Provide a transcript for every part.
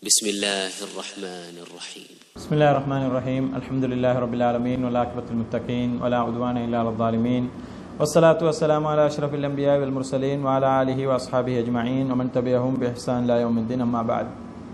بسم الله الرحمن الرحيم بسم الله الرحمن الرحيم الحمد لله رب العالمين والعاقبة للمتقين ولا عدوان إلا على الظالمين والصلاة والسلام على أشرف الأنبياء والمرسلين وعلى آله وأصحابه أجمعين ومن تبعهم بإحسان إلى يوم الدين أما بعد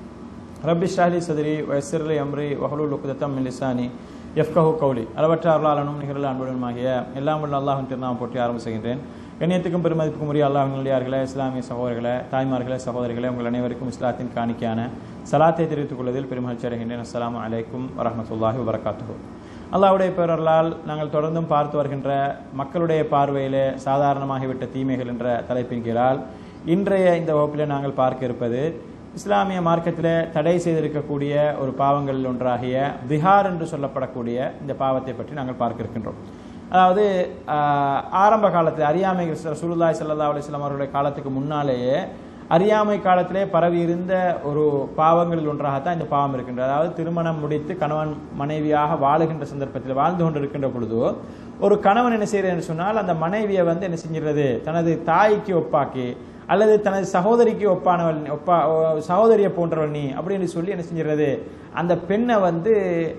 رب اشرح لي صدري ويسر لي أمري واحلل عقدة من لساني யஃப்கஹு கௌலி அளவற்ற அருளாளனும் நிகழ அன்புடனுமாகிய எல்லாம் உள்ள அல்லாஹின் திருநாமம் போற்றி ஆரம்பிச்சுகின்றேன் கண்ணியத்துக்கும் பெருமதிப்புக்கும் உரிய அல்லாஹ் நல்லியார்களே இஸ்லாமிய சகோதரர்களே தாய்மார்களே சகோதரிகளே உங்கள் அனைவருக்கும் இஸ்லாத்தின் காணிக்கையான சலாத்தை தெரிவித்துக் கொள்வதில் பெருமகிழ்ச்சி அடைகின்றேன் அஸ்ஸலாமு அலைக்கும் வரஹமத்துல்லாஹி வபரகாத்துஹு அல்லாஹ்வுடைய பேரர்களால் நாங்கள் தொடர்ந்தும் பார்த்து வருகின்ற மக்களுடைய பார்வையிலே சாதாரணமாகிவிட்ட தீமைகள் என்ற தலைப்பின் கீழால் இன்றைய இந்த வகுப்பிலே நாங்கள் பார்க்க இருப்பது இஸ்லாமிய மார்க்கத்திலே தடை செய்திருக்கக்கூடிய ஒரு பாவங்களில் ஒன்றாகிய திஹார் என்று சொல்லப்படக்கூடிய இந்த பாவத்தை பற்றி நாங்கள் பார்க்க இருக்கின்றோம் அதாவது ஆஹ், ஆரம்ப காலத்தில் அறியாமை ரசூலுல்லாஹி ஸல்லல்லாஹு அலைஹி வஸல்லம் அவர்களுடைய காலத்துக்கு முன்னாலேயே அறியாமை காலத்திலே பரவி இருந்த ஒரு பாவங்களில் ஒன்றாகத்தான் இந்த பாவம் இருக்கின்றது அதாவது திருமணம் முடித்து கணவன் மனைவியாக வாழுகின்ற சந்தர்ப்பத்தில் வாழ்ந்து கொண்டிருக்கின்ற பொழுது ஒரு கணவன் என்ன செய்யறது என்று சொன்னால் அந்த மனைவியை வந்து என்ன செஞ்சிருது தனது தாய்க்கு ஒப்பாக்கி அல்லது தனது சகோதரிக்கு ஒப்பானவள் ஒப்பா ஓ- சகோதரியை போன்றவள் நீ அப்படின்னு சொல்லி என்ன செஞ்சிருது அந்த பெண்ணை வந்து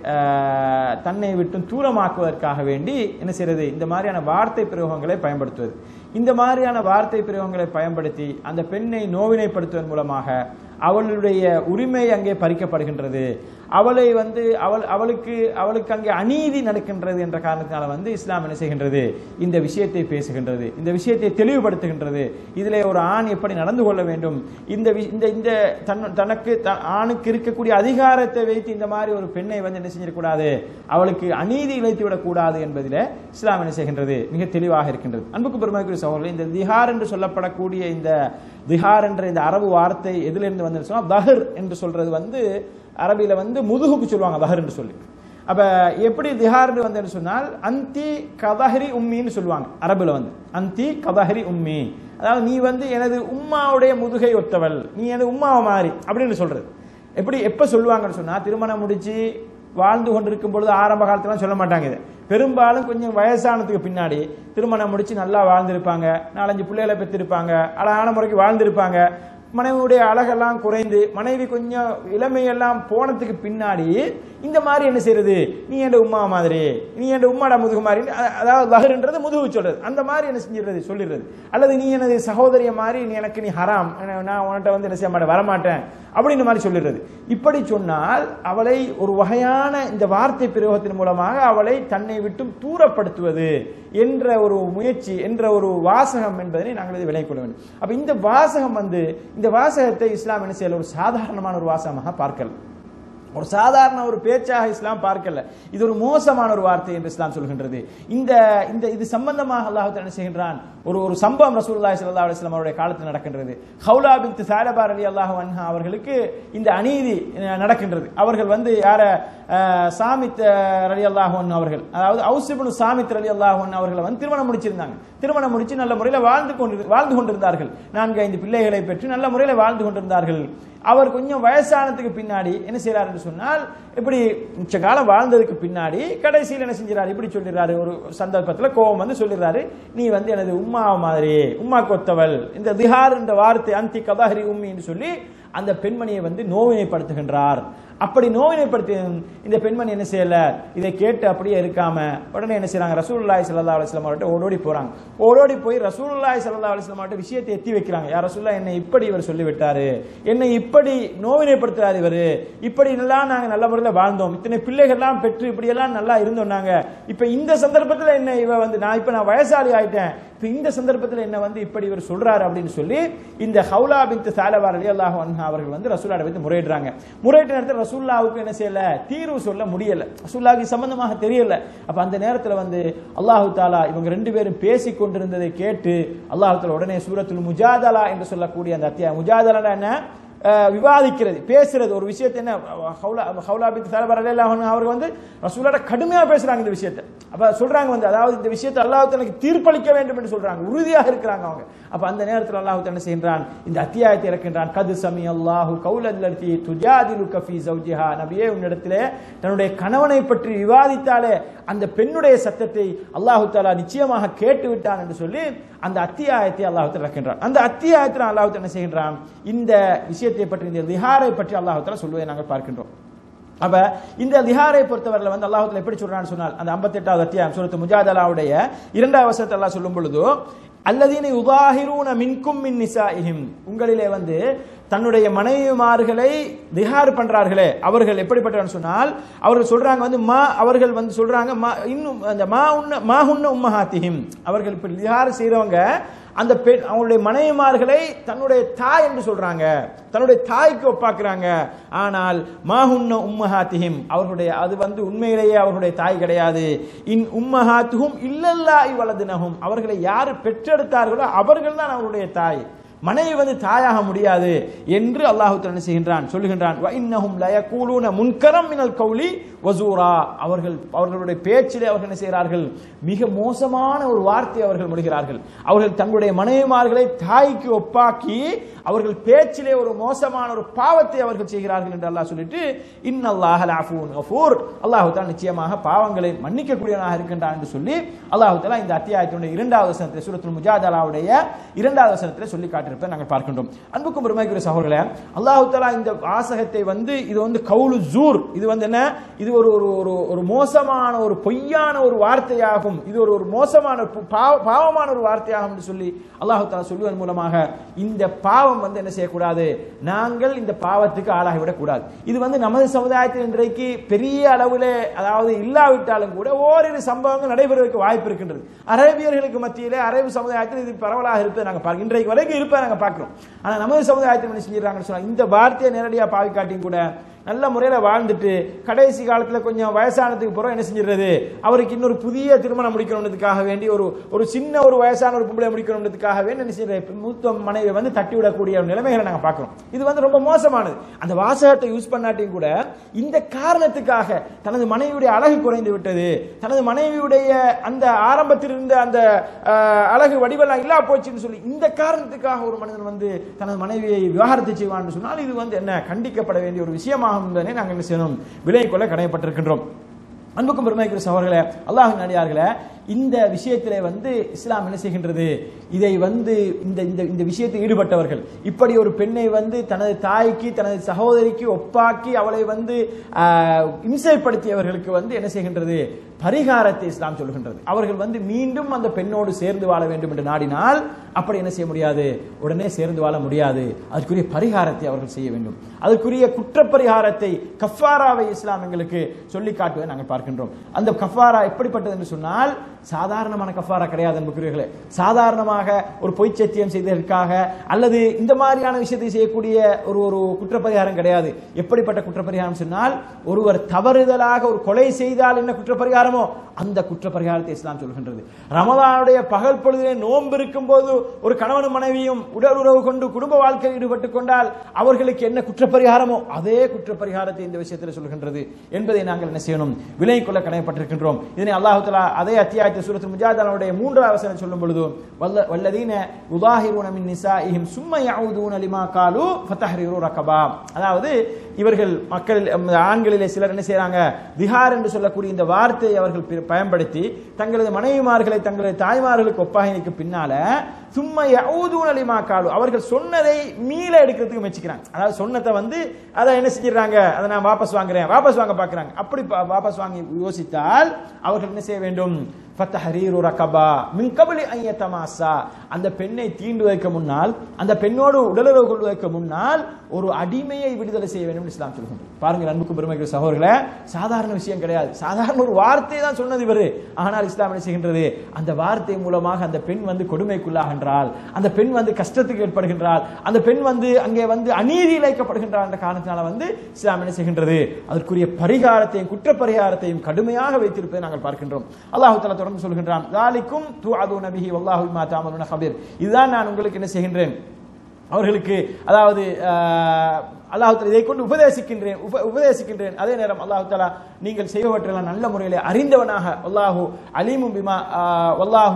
ஆஹ், தன்னை விட்டும் தூரமாக்குவதற்காக வேண்டி என்ன செய்யறது இந்த மாதிரியான வார்த்தை பிரயோகங்களை பயன்படுத்துவது இந்த மாதிரியான வார்த்தை பிரயோகங்களை பயன்படுத்தி அந்த பெண்ணை நோவினைப்படுத்துவதன் மூலமாக அவளுடைய உரிமை அங்கே பறிக்கப்படுகின்றது அவளை வந்து அவள் அவளுக்கு அவளுக்கு அங்கே அநீதி நடக்கின்றது என்ற காரணத்தினால வந்து இஸ்லாம் என்ன செய்கின்றது இந்த விஷயத்தை பேசுகின்றது இந்த விஷயத்தை தெளிவுபடுத்துகின்றது இதிலே ஒரு ஆண் எப்படி நடந்து கொள்ள வேண்டும் இந்த வி- இந்த இந்த தன் தனக்கு த- ஆணுக்கு இருக்கக்கூடிய அதிகாரத்தை வைத்து இந்த மாதிரி ஒரு பெண்ணை வந்து என்ன செஞ்சிடக்கூடாது அவளுக்கு அநீதி இழைத்து விடக்கூடாது என்பதில் இஸ்லாம் என்ன செய்கின்றது மிக தெளிவாக இருக்கின்றது அன்புக்கு பெருமைக்குரிய சகோதரர்களே இந்த திஹார் என்று சொல்லப்படக்கூடிய இந்த திஹார் என்ற இந்த அரபு வார்த்தை எதிலிருந்து வந்து சொன்னா தஹர் என்று சொல்றது வந்து அரபியில வந்து முதுகுக்கு சொல்லுவாங்க தஹர் என்று சொல்லி அப்ப எப்படி திஹார்னு வந்து சொன்னால் அந்தி கதஹரி உம்மின்னு சொல்லுவாங்க அரபுல வந்து அந்தி கதஹரி உம்மி அதாவது நீ வந்து எனது உம்மாவுடைய முதுகை ஒத்தவள் நீ எனது உம்மாவை மாறி அப்படின்னு சொல்றது எப்படி எப்ப சொல்லுவாங்கன்னு சொன்னா திருமணம் முடிச்சு வாழ்ந்து கொண்டிருக்கும் பொழுது ஆரம்ப காலத்துல சொல்ல மாட்டாங்க இது பெரும்பாலும் கொஞ்சம் வயசானதுக்கு பின்னாடி திருமணம் முடிச்சு நல்லா வாழ்ந்திருப்பாங்க நாலஞ்சு பிள்ளைகளை பெற்றிருப்பாங்க அழகான முறைக்கு வாழ்ந்திருப்பாங்க மனைவியுடைய அழகெல்லாம் குறைந்து மனைவி கொஞ்சம் இளமையெல்லாம் போனதுக்கு பின்னாடி இந்த மாதிரி என்ன செய்யறது நீ என் உம்மா மாதிரி நீ என் உம்மாடா முதுகு மாதிரி அ- அதாவது லஹருன்றது முதுகு சொல்றது அந்த மாதிரி என்ன செஞ்சிடுறது சொல்லிடுறது அல்லது நீ எனது சகோதரிய மாதிரி நீ எனக்கு நீ ஹராம் என- நான் உன்கிட்ட வந்து என்ன செய்ய மாட்டேன் வரமாட்டேன் அப்படின்னு மாதிரி சொல்லிடுறது இப்படி சொன்னால் அவளை ஒரு வகையான இந்த வார்த்தை பிரயோகத்தின் மூலமாக அவளை தன்னை விட்டும் தூரப்படுத்துவது என்ற ஒரு முயற்சி என்ற ஒரு வாசகம் என்பதனை நாங்கள் இதை விளங்கிக் கொள்ள வேண்டும் அப்ப இந்த வாசகம் வந்து இந்த வாசகத்தை இஸ்லாம் என்ன செய்யல ஒரு சாதாரணமான ஒரு வாசகமாக பார்க்கல ஒரு சாதாரண ஒரு பேச்சாக இஸ்லாம் பார்க்கல இது ஒரு மோசமான ஒரு வார்த்தை என்று இஸ்லாம் சொல்கின்றது இந்த இந்த இது சம்பந்தமாக அல்லாஹ் என்ன செய்கின்றான் ஒரு ஒரு சம்பவம் ரசூலுல்லாஹி ஸல்லல்லாஹு அலைஹி வஸல்லம் அவருடைய காலத்தில் நடக்கின்றது ஹவுலா பின்த் சாலபார் அலி அல்லாஹ் அன்ஹா அவர்களுக்கு இந்த அநீதி அஹ், நடக்கின்றது அவர்கள் வந்து யார அஹ், சாமித் ரலி அல்லாஹ் அவர்கள் அதாவது அவுசிபுல் சாமித் ரலி அல்லாஹ் அவர்களை வந்து திருமணம் முடிச்சிருந்தாங்க திருமணம் முடிச்சு நல்ல முறையில் வாழ்ந்து கொண்டு வாழ்ந்து கொண்டிருந்தார்கள் நான்கு ஐந்து பிள்ளைகளை பெற்று நல்ல முறையில் வாழ்ந்து கொண்டிருந்தார்கள் அவர் கொஞ்சம் வயசானதுக்கு பின்னாடி என்ன செய்யறாரு என்று சொன்னால் இப்படி மிச்ச காலம் வாழ்ந்ததுக்கு பின்னாடி கடைசியில் என்ன செஞ்சிறாரு இப்படி சொல்லிடுறாரு ஒரு சந்தர்ப்பத்தில் கோபம் வந்து சொல்லிடுறாரு நீ வந்து எனது உம்மா மாதிரி உம்மா கொத்தவள் இந்த திஹார் என்ற வார்த்தை அந்தி கதாஹரி உம்மி என்று சொல்லி அந்த பெண்மணியை வந்து நோவினைப்படுத்துகின்றார் அப்படி நோவினைப்படுத்தி இந்த பெண்மணி என்ன செய்யல இதை கேட்டு அப்படியே இருக்காம உடனே என்ன செய்றாங்க ரசூலுல்லாஹி ஸல்லல்லாஹு அலைஹி வஸல்லம் அவர்கிட்ட ஓடோடி போறாங்க ஓடோடி போய் ரசூலுல்லாஹி ஸல்லல்லாஹு அலைஹி வஸல்லம் அவர்கிட்ட விஷயத்தை எத்தி வைக்கிறாங்க யார் ரசூலுல்லாஹ் என்னை இப்படி இவர் சொல்லிவிட்டாரு என்னை இப்படி நோவினைப்படுத்துறாரு இவர் இப்படி எல்லாம் நாங்க நல்ல முறையில் வாழ்ந்தோம் இத்தனை பிள்ளைகள்லாம் பெற்று இப்படி எல்லாம் நல்லா இருந்தோம் நாங்க இப்ப இந்த சந்தர்ப்பத்தில் என்ன இவ வந்து நான் இப்ப நான் வயசாளி ஆயிட்டேன் இப்ப இந்த சந்தர்ப்பத்தில் என்ன வந்து இப்படி இவர் சொல்றாரு அப்படின்னு சொல்லி இந்த ஹவுலா பின்த் சாலவார் அலி அல்லாஹ் அவர்கள் வந்து ரசூலாட வந்து முறையிடுறாங்க முறையிட்ட நேரத்தில் ரசூல்லாவுக்கு என்ன செய்யல தீர்வு சொல்ல முடியல ரசூல்லாவுக்கு சம்பந்தமாக தெரியல அப்ப அந்த நேரத்தில் வந்து அல்லாஹு தாலா இவங்க ரெண்டு பேரும் பேசி கொண்டிருந்ததை கேட்டு அல்லாஹு தாலா உடனே சூரத்துல் முஜாதலா என்று சொல்லக்கூடிய அந்த அத்தியாயம் முஜாதலா என்ன அஹ், விவாதிக்கிறது பேசுறது ஒரு விஷயத்தை என்ன ஹவுலா ஹவுலா பின் சாலபார் அலி அல்லாஹ் அவர்கள் வந்து ரசூலோட கடுமையா பேசுறாங்க இந்த விஷயத்தை அப்ப சொல்றாங்க வந்து அதாவது இந்த விஷயத்தை அல்லாஹ் தனக்கு தீர்ப்பளிக்க வேண்டும் என்று சொல்றாங்க உறுதியாக இருக்கிறாங்க அவங்க அப்ப அந்த நேரத்தில் அல்லாஹ் என்ன செய்கின்றான் இந்த அத்தியாயத்தை இறக்கின்றான் கது சமி அல்லாஹு கௌலல்லத்தி துஜாதிலு கஃபி ஜௌஜிஹா நபியே உன்னிடத்திலே தன்னுடைய கணவனை பற்றி விவாதித்தாலே அந்த பெண்ணுடைய சத்தத்தை அல்லாஹு தாலா நிச்சயமாக கேட்டு விட்டான் என்று சொல்லி அந்த அத்தியாயத்தை அல்லாஹ் இறக்கின்றான் அந்த அத்தியாயத்தில் அல்லாஹ் என்ன செய்கின்றான் இந்த விஷயத்தை பற்றி இந்த லிஹாரை பற்றி அல்லாஹ் சொல்லுவதை நாங்கள் பார்க்கின்றோம் அப்ப இந்த லிஹாரை பொறுத்தவரையில் வந்து அல்லாஹுல எப்படி சொல்றான்னு சொன்னால் அந்த 58வது அத்தியாயம் சூரத்து முஜாதலாவுடைய இரண்டாவது வசனத்தை அல்லாஹ் சொல்லும் பொழுது அல்லதீன உதாஹிரூன மின்கும் மின் நிசாஇஹிம் உங்களிலே வந்து தன்னுடைய மனைவிமார்களை திஹார் பண்றார்களே அவர்கள் எப்படிப்பட்டவர்கள் சொன்னால் அவர்கள் சொல்றாங்க வந்து மா அவர்கள் வந்து சொல்றாங்க மா இன்னும் அந்த மா உன்ன மா உன்ன உம்மஹாத்திஹிம் அவர்கள் இப்ப திஹார் செய்றவங்க அந்த பெண் அவங்களுடைய மனைவிமார்களை தன்னுடைய தாய் என்று சொல்றாங்க தன்னுடைய தாய்க்கு ஒப்பாக்குறாங்க ஆனால் மாஹுன்ன உம்மஹாத்திஹிம் அவர்களுடைய அது வந்து உண்மையிலேயே அவர்களுடைய தாய் கிடையாது இன் உம்மஹாத்துஹும் இல்லல்லாஹி வலதுனஹும் அவர்களை யார் பெற்றெடுத்தார்களோ அவர்கள் தான் அவருடைய தாய் மனைவி வந்து தாயாக முடியாது என்று அல்லாஹு என்ன செய்கின்றான் சொல்லுகின்றான் "வ இன்னஹும் லயகூலூன முன்கரம் மினல் கௌலி வசூரா அவர்கள் அவர்களுடைய பேச்சிலே அவர்கள் என்ன செய்கிறார்கள் மிக மோசமான ஒரு வார்த்தை அவர்கள் முடிகிறார்கள் அவர்கள் தங்களுடைய மனைவிமார்களை தாய்க்கு ஒப்பாக்கி அவர்கள் பேச்சிலே ஒரு மோசமான ஒரு பாவத்தை அவர்கள் செய்கிறார்கள் என்று அல்லாஹ் சொல்லிட்டு இன்னல்லாஹ் லஅஃபூன் கஃபூர் அல்லாஹ் தான் நிச்சயமாக பாவங்களை மன்னிக்கக்கூடியவனாக இருக்கின்றான் என்று சொல்லி அல்லாஹ் தஆலா இந்த அத்தியாயத்தினுடைய இரண்டாவது வசனத்தில் சூரத்துல் முஜாதலாவுடைய இரண்டாவது வசனத்தில் சொல்லி காட்டியிருப்பதை நாங்கள் பார்க்கின்றோம் அன்புக்கும் பெருமைக்குரிய சகோதரர்களே அல்லாஹ் தஆலா இந்த வாசகத்தை வந்து இது வந்து கவுலு ஜூர் இது வந்து என்ன இது ஒரு ஒரு ஒரு ஒரு மோசமான ஒரு பொய்யான ஒரு வார்த்தையாகும் இது ஒரு ஒரு மோசமான பு- பாவ- பாவமான ஒரு வார்த்தையாகும் என்று சொல்லி அல்லாஹ் தஆலா சொல்லுவதன் மூலமாக இந்த பாவம் வந்து என்ன செய்யக்கூடாது நாங்கள் இந்த பாவத்துக்கு ஆளாகிவிடக் கூடாது இது வந்து நமது சமுதாயத்தில் இன்றைக்கு பெரிய அளவில் அதாவது இல்லாவிட்டாலும் கூட ஓரிரு சம்பவங்கள் நடைபெறுவதற்கு வாய்ப்பு இருக்கின்றது அரேபியர்களுக்கு மத்தியிலே அரேபு சமுதாயத்தில் இது பரவலாக இருப்பதை நாங்கள் பார்க்கிறோம் இன்றைக்கு வரைக்கும் இருப்பதை நாங்கள் பார்க்கிறோம் ஆனால் நமது சமுதாயத்தில் என்ன செஞ்சிடறாங்கன்னு சொன்னா இந்த வார்த்தையை நேரடியாக பாவி காட்டியும் கூட நல்ல முறையில் வாழ்ந்துட்டு கடைசி காலத்தில் கொஞ்சம் வயசானதுக்கு பிறகு என்ன செஞ்சிடுறது அவருக்கு இன்னொரு புதிய திருமணம் முடிக்கணுன்றதுக்காக வேண்டி ஒரு ஒரு சின்ன ஒரு வயசான ஒரு பொம்பளை முடிக்கணுன்றதுக்காக வேண்டி என்ன செய்யறது மூத்த மனைவி வந்து தட்டி விடக்கூடிய ஒரு நிலைமைகளை நாங்கள் பார்க்கிறோம் இது வந்து ரொம்ப மோசமானது அந்த வாசகத்தை யூஸ் பண்ணாட்டியும் கூட இந்த காரணத்துக்காக தனது மனைவியுடைய அழகு குறைந்து விட்டது தனது மனைவியுடைய அந்த ஆரம்பத்தில் இருந்த அந்த அஹ், அழகு வடிவெல்லாம் இல்லா போச்சுன்னு சொல்லி இந்த காரணத்துக்காக ஒரு மனிதன் வந்து தனது மனைவியை விவாகரத்து செய்வான்னு சொன்னால் இது வந்து என்ன கண்டிக்கப்பட வேண்டிய ஒரு விஷயமாகும் என்பதனை நாங்கள் என்ன செய்யணும் விலை கொள்ள கடமைப்பட்டிருக்கின்றோம் அன்புக்கும் பெருமைக்குரிய சகோதரர்களே அல்லாஹ் நடிகார்களே இந்த விஷயத்திலே வந்து இஸ்லாம் என்ன செய்கின்றது இதை வந்து இந்த இந்த இந்த விஷயத்தில் ஈடுபட்டவர்கள் இப்படி ஒரு பெண்ணை வந்து தனது தாய்க்கு தனது சகோதரிக்கு ஒப்பாக்கி அவளை வந்து ஆஹ், இம்சைப்படுத்தியவர்களுக்கு வந்து என்ன செய்கின்றது பரிகாரத்தை இஸ்லாம் சொல்கின்றது அவர்கள் வந்து மீண்டும் அந்த பெண்ணோடு சேர்ந்து வாழ வேண்டும் என்று நாடினால் அப்படி என்ன செய்ய முடியாது உடனே சேர்ந்து வாழ முடியாது அதற்குரிய பரிகாரத்தை அவர்கள் செய்ய வேண்டும் அதற்குரிய குற்றப்பரிகாரத்தை கஃபாராவை இஸ்லாம் எங்களுக்கு சொல்லி காட்டுவதை நாங்கள் பார்க்கின்றோம் அந்த கஃபாரா எப்படிப்பட்டது என்று சொன்னால் சாதாரணமான கஃபாரா கிடையாது அன்புக்குரியவர்களே சாதாரணமாக ஒரு பொய் சத்தியம் செய்ததற்காக அல்லது இந்த மாதிரியான விஷயத்தை செய்யக்கூடிய ஒரு ஒரு குற்றப்பரிகாரம் கிடையாது எப்படிப்பட்ட குற்றப்பரிகாரம் சொன்னால் ஒருவர் தவறுதலாக ஒரு கொலை செய்தால் என்ன குற்றப்பரிகாரமோ அந்த குற்றப்பரிகாரத்தை இஸ்லாம் சொல்கின்றது ரமலானுடைய பகல் பொழுதிலே நோன்பு இருக்கும் போது ஒரு கணவனும் மனைவியும் உடல் உறவு கொண்டு குடும்ப வாழ்க்கையில் ஈடுபட்டுக் கொண்டால் அவர்களுக்கு என்ன குற்றப்பரிகாரமோ அதே குற்றப்பரிகாரத்தை இந்த விஷயத்தில் சொல்கின்றது என்பதை நாங்கள் என்ன செய்யணும் விலை கொள்ள கடமைப்பட்டிருக்கின்றோம் இதனை அல்லாஹு தஆலா அதே அத்தியாயத்தை சூரத்து முஜாதனுடைய மூன்றாவது வசனம் சொல்லும் பொழுது வல்ல வல்லதீன உதாஹிரூன மின் நிசாஇஹிம் சும்ம யஊதுன லிமா காலு ஃபதஹ்ரீரு ரகபா அதாவது இவர்கள் மக்கள் அம், ஆண்களிலே சிலர் என்ன செய்றாங்க திஹார் என்று சொல்லக்கூடிய இந்த வார்த்தையை அவர்கள் பி- பயன்படுத்தி தங்களது மனைவிமார்களை தங்களது தாய்மார்களுக்கு ஒப்பாகினைக்கு பின்னால சும்மா யஊதுன லிமா காலு அவர்கள் சொன்னதை மீள எடுக்கிறதுக்கு முயற்சிக்கிறாங்க அதாவது சொன்னதை வந்து அதை என்ன செஞ்சிடறாங்க அதை நான் வாபஸ் வாங்குறேன் வாபஸ் வாங்க பார்க்கறாங்க அப்படி பா- வாபஸ் வாங்கி யோசித்தால் அவர்கள் என்ன செய்ய வேண்டும் ஃபத்தஹரீரு ரகபா மின் கபலி அன் யதமாஸா அந்த பெண்ணை தீண்டுவதற்கு முன்னால் அந்த பெண்ணோடு உடலுறவு கொள்வதற்கு முன்னால் ஒரு அடிமையை விடுதலை செய்ய வேண்டும் என்று இஸ்லாம் சொல்கின்றது பாருங்கள் அன்புக்கும் பெருமைக்குரிய சகோதரர்களே சாதாரண விஷயம் கிடையாது சாதாரண ஒரு வார்த்தை தான் சொன்னது இவரு ஆனால் இஸ்லாம் என்ன செய்கின்றது அந்த வார்த்தை மூலமாக அந்த பெண் வந்து கொடுமைக்குள்ளாகின்றாள் அந்த பெண் வந்து கஷ்டத்துக்கு ஏற்படுகின்றாள் அந்த பெண் வந்து அங்கே வந்து அநீதி இழைக்கப்படுகின்றாள் என்ற காரணத்தினால வந்து இஸ்லாம் என்ன செய்கின்றது அதற்குரிய பரிகாரத்தையும் குற்ற பரிகாரத்தையும் கடுமையாக வைத்திருப்பதை நாங்கள் பார்க்கின்றோம் அல்லாஹ் தஆலா தொடர்ந்து சொல்கின்றான் "ذَلِكُمْ تُوعَدُونَ بِهِ وَاللَّهُ بِمَا تَعْمَلُونَ خَبِيرٌ இதுதான் நான் உங்களுக்கு என்ன செய்கின்றேன் அவர்களுக்கு அதாவது ஆஹ், அல்லாஹ் தஆலா இதை கொண்டு உபதேசிக்கின்றேன் உப- உபதேசிக்கின்றேன் அதே நேரம் அல்லாஹ் தஆலா நீங்கள் செய்வவற்றெல்லாம் நல்ல முறையில் அறிந்தவனாக அல்லாஹு அலீமும் பிமா ஆஹ், வல்லாஹு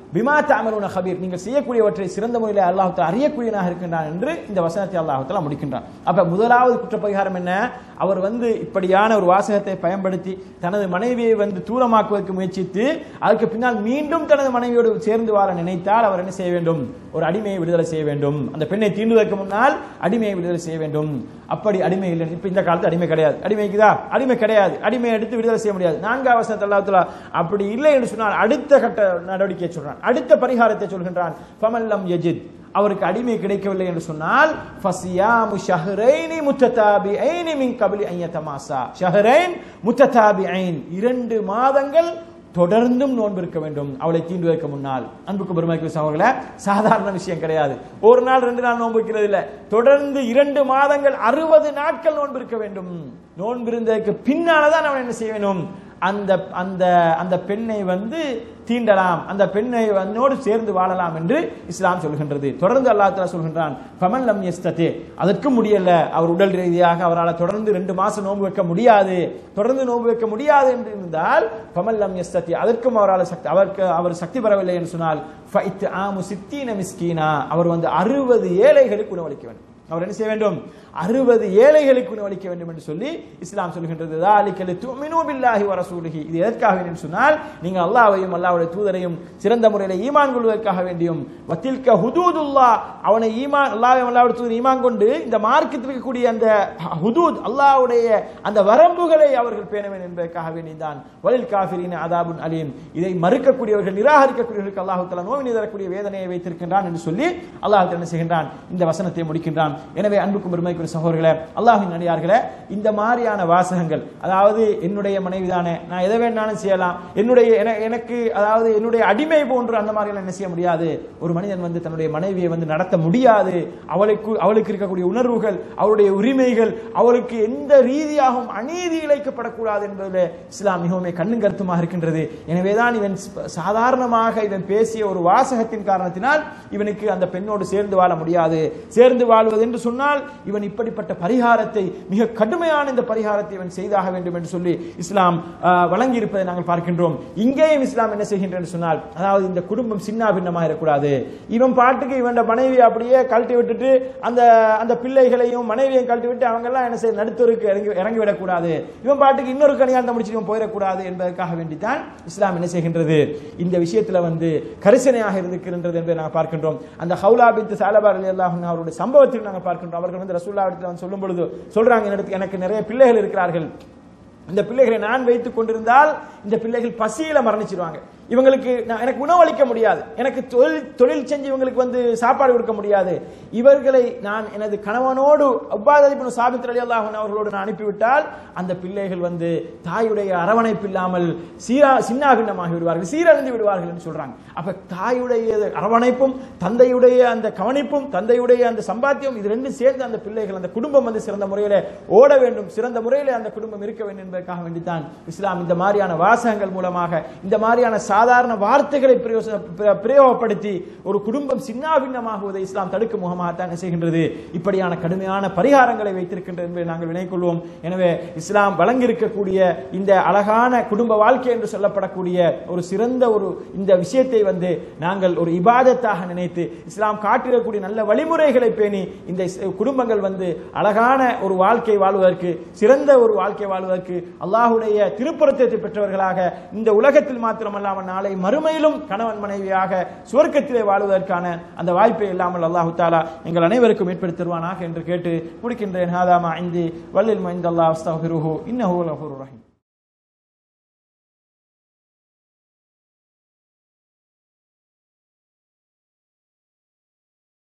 பிமா தாமலுன ஹபீர் நீங்கள் செய்யக்கூடியவற்றை சிறந்த முறையில் அல்லாஹ் தஆலா அறியக்கூடியவனாக இருக்கின்றான் என்று இந்த வசனத்தை அல்லாஹ் தஆலா முடிக்கின்றான் அப்ப முதலாவது குற்றப்பரிகாரம் என்ன அவர் வந்து இப்படியான ஒரு வாசகத்தை பயன்படுத்தி தனது மனைவியை வந்து தூரமாக்குவதற்கு முயற்சித்து அதுக்கு பின்னால் மீண்டும் தனது மனைவியோடு சேர்ந்து வாழ நினைத்தால் அவர் என்ன செய்ய வேண்டும் ஒரு அடிமையை விடுதலை செய்ய வேண்டும் அந்த பெண்ணை தீண்டுவதற்கு முன்னால் அடிமையை விடுதலை செய்ய வேண்டும் அப்படி அடிமை இல்லை இப்ப இந்த காலத்து அடிமை கிடையாது அடிமைக்குதா அடிமை கிடையாது அடிமையை எடுத்து விடுதலை செய்ய முடியாது நான்காவது வசனத்தில் அல்லாஹ் தஆலா அப்படி இல்லை என்று சொன்னால் அடுத்த கட்ட நடவடிக்கையை சொல்றான் அடுத்த பரிகாரத்தை சொல்கின்றான் ஃபமல்லம் யஜித் அவருக்கு அடிமை கிடைக்கவில்லை என்று சொன்னால் ஃபசியாமு ஷஹ்ரைனி முத்ததாபிஐனி மின் கபிலி ஐயத்தமாசா ஷஹ்ரைன் முத்ததாபிஐன் இரண்டு மாதங்கள் தொடர்ந்தும் நோன்பு இருக்க வேண்டும் அவளை தீண்டுவதற்கு முன்னால் அன்புக்கு பெருமைக்கு சகோதரர்களே சாதாரண விஷயம் கிடையாது ஒரு நாள் ரெண்டு நாள் நோன்பு இருக்கிறது இல்ல தொடர்ந்து இரண்டு மாதங்கள் அறுபது நாட்கள் நோன்பு இருக்க வேண்டும் நோன்பு இருந்ததற்கு பின்னால்தான் அவன் என்ன செய்ய வேண்டும் அந்த அந்த அந்த பெண்ணை வந்து தீண்டலாம் அந்த பெண்ணை வன்னோடு சேர்ந்து வாழலாம் என்று இஸ்லாம் சொல்கின்றது தொடர்ந்து அல்லாஹ் தஆலா சொல்கின்றான் ஃபமன் லம் யஸ்ததி அதற்கும் முடியல அவர் உடல் ரீதியாக அவரால் தொடர்ந்து ரெண்டு மாசம் நோன்பு வைக்க முடியாது தொடர்ந்து நோன்பு வைக்க முடியாது என்று இருந்தால் ஃபமன் லம் யஸ்ததி அதற்கும் அவரால் சக்தி அவருக்கு அவர் சக்தி பெறவில்லை என்று சொன்னால் ஃபைத் ஆமு சித்தீன மிஸ்கீனா அவர் வந்து அறுபது ஏழைகளுக்கு உணவளிக்க வேண்டும் அவர் என்ன செய்ய வேண்டும் அறுபது ஏழைகளுக்கு உணவளிக்க வேண்டும் என்று சொல்லி இஸ்லாம் சொல்கின்றது ذَلِكَ لِتُؤْمِنُوا بِاللَّهِ وَرَسُولِهِ இது எதற்காக வேண்டும் என்று சொன்னால் நீங்கள் அல்லாஹ்வையும் அல்லாஹ்வுடைய தூதரையும் சிறந்த முறையில் ஈமான் கொள்வதற்காக வேண்டியும் வத்தில்க ஹுதூதுல்லா அவனை ஈமான் அல்லாஹ்வையும் அல்லாஹ்வுடைய தூதர் ஈமான் கொண்டு இந்த மார்க்கத்தில் இருக்கக்கூடிய அந்த ஹுதூத் அல்லாஹ்வுடைய அந்த வரம்புகளை அவர்கள் பேண வேண்டும் என்பதற்காக வேண்டியதான் வலில் காஃபிரின் அதாபுன் அலீம் இதை மறுக்கக்கூடியவர்கள் நிராகரிக்கக்கூடியவர்களுக்கு அல்லாஹ் தஆலா நோவினை தரக்கூடிய வேதனையை வைத்திருக்கின்றான் என்று சொல்லி அல்லாஹ் தஆலா என்ன செய்கின்றான் இந்த வசனத்தை முடிக்கின்றான் எனவே அன்புக்கும் பெருமைக்குரிய சகோதரர்களே அல்லாஹின் அடியார்களே இந்த மாதிரியான வாசகங்கள் அதாவது என்னுடைய மனைவி தானே நான் எதை வேணாலும் செய்யலாம் என்னுடைய என- எனக்கு அதாவது என்னுடைய அடிமை போன்று அந்த மாதிரி எல்லாம் என்ன செய்ய முடியாது ஒரு மனிதன் வந்து தன்னுடைய மனைவியை வந்து நடத்த முடியாது அவளுக்கு அவளுக்கு இருக்கக்கூடிய உணர்வுகள் அவருடைய உரிமைகள் அவளுக்கு எந்த ரீதியாகவும் அநீதி இழைக்கப்படக்கூடாது என்பதில் இஸ்லாம் மிகவும் கண்ணும் கருத்துமாக இருக்கின்றது எனவேதான் இவன் ச- சாதாரணமாக இவன் பேசிய ஒரு வாசகத்தின் காரணத்தினால் இவனுக்கு அந்த பெண்ணோடு சேர்ந்து வாழ முடியாது சேர்ந்து வாழ்வது என்று சொன்னால் இவன் இப்படிப்பட்ட பரிகாரத்தை மிக கடுமையான இந்த பரிகாரத்தை இவன் செய்தாக வேண்டும் என்று சொல்லி இஸ்லாம் ஆஹ், வழங்கி இருப்பதை நாங்கள் பார்க்கின்றோம் இங்கேயும் இஸ்லாம் என்ன செய்கின்றது என்று சொன்னால் அதாவது இந்த குடும்பம் சின்ன பின்னமாக இருக்கக்கூடாது இவன் பாட்டுக்கு இவன் மனைவி அப்படியே கழட்டி விட்டுட்டு அந்த அந்த பிள்ளைகளையும் மனைவியையும் கழட்டி விட்டு அவங்க எல்லாம் என்ன செய்ய நடுத்தருக்கு இறங்கி இறங்கி விடக்கூடாது இவன் பாட்டுக்கு இன்னொரு கல்யாணத்தை முடிச்சுட்டு இவன் போயிடக்கூடாது என்பதற்காக வேண்டித்தான் இஸ்லாம் என்ன செய்கின்றது இந்த விஷயத்துல வந்து கரிசனையாக இருந்திருக்கின்றது என்பதை நாங்கள் பார்க்கின்றோம் அந்த ஹவுலா பின் சாலபா அலி அல்லாஹ் அவருடைய சம்பவத்தில் நாங்கள் பார்க்கின்றோம் அவர்கள் வந்து ரசூல்லா இடத்துல வந்து சொல்லும் பொழுது சொல்றாங்க "என்னிடத்து- எனக்கு நிறைய பிள்ளைகள் இருக்கிறார்கள் இந்த பிள்ளைகளை நான் வைத்துக் கொண்டிருந்தால் இந்த பிள்ளைகள் பசியில மரணிச்சிருவாங்க இவங்களுக்கு நான் எனக்கு உணவளிக்க முடியாது எனக்கு தொழில் தொழில் செஞ்சு இவங்களுக்கு வந்து சாப்பாடு கொடுக்க முடியாது இவர்களை நான் எனது கணவனோடு உபாதிபுன் சாபித் அலி அல்லாஹன் அவர்களோடு நான் அனுப்பிவிட்டால் அந்த பிள்ளைகள் வந்து தாயுடைய அரவணைப்பு இல்லாமல் சீரா சின்னாபின்னமாகி விடுவார்கள் சீரழிந்து விடுவார்கள் என்று சொல்றாங்க அப்ப தாயுடைய அரவணைப்பும் தந்தையுடைய அந்த கவனிப்பும் தந்தையுடைய அந்த சம்பாத்தியம் இது ரெண்டும் சேர்ந்து அந்த பிள்ளைகள் அந்த குடும்பம் வந்து சிறந்த முறையில ஓட வேண்டும் சிறந்த முறையில அந்த குடும்பம் இருக்க வேண்டும் என்பதற்காக வேண்டித்தான் இஸ்லாம் இந்த மாதிரியான வாசகங்கள் மூலமாக இந்த மாதிரியான சாதாரண வார்த்தைகளை பிரயோச- பிர- பிரயோகப்படுத்தி ஒரு குடும்பம் சின்னாபின்னமாகுவதை இஸ்லாம் தடுக்கும் முகமாகத்தான் என்ன செய்கின்றது இப்படியான கடுமையான பரிகாரங்களை வைத்திருக்கின்றது என்பதை நாங்கள் வினைக்கொள்வோம் எனவே இஸ்லாம் வழங்கியிருக்கக்கூடிய இந்த அழகான குடும்ப வாழ்க்கை என்று சொல்லப்படக்கூடிய ஒரு சிறந்த ஒரு இந்த விஷயத்தை வந்து நாங்கள் ஒரு இபாதத்தாக நினைத்து இஸ்லாம் காட்டிடக்கூடிய நல்ல வழிமுறைகளை பேணி இந்த இஸ்- குடும்பங்கள் வந்து அழகான ஒரு வாழ்க்கை வாழ்வதற்கு சிறந்த ஒரு வாழ்க்கை வாழ்வதற்கு அல்லாஹுடைய திருப்பரத்தை பெற்றவர்களாக இந்த உலகத்தில் மாத்திரமல்லாமல் நாளை மறுமையிலும் கணவன் மனைவியாக சுவர்க்கத்திலே வாழ்வதற்கான அந்த வாய்ப்பை இல்லாமல் அல்லாஹு தாலா எங்கள் அனைவருக்கும் ஏற்படுத்தி தருவானாக என்று கேட்டு முடிக்கின்றேன் ஹாதாமா ஐந்து வல்லில் மைந்தல்லா அஸ்தகுருஹு இன்னஹு லஃபூர் ரஹீம்